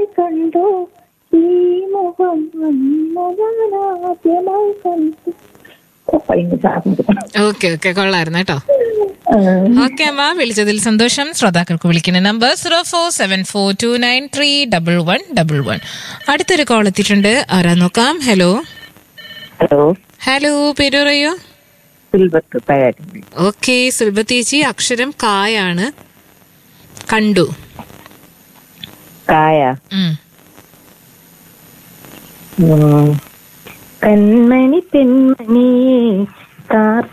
കണ്ടു ഈ മുഖം അന്ന് ഞാൻ ആദ്യമായി കണ്ടു ഓ, ഭയങ്കര ചാർന്നത്. ഓക്കെ ഓക്കെ കൊള്ളായിരുന്നു കേട്ടോ ആ, ഓക്കെ അമ്മ വിളിച്ചതിൽ സന്തോഷം ശ്രോതാക്കൾക്ക് വിളിക്കുന്ന number zero four seven four two nine three double one double one അടുത്തൊരു കോൾ എത്തിയിട്ടുണ്ട് ആരാ നോക്കാം ഹലോ ഹലോ ഹലോ പേര് പറയൂ സിൽവത്ത് പഴയട്ടുണ്ട് ഓക്കെ സുൽഭത്തേച്ചി അക്ഷരം കായാണ് കണ്ടു കായ ഉം. ഉം. കൺമണി പെൺമണി കാർ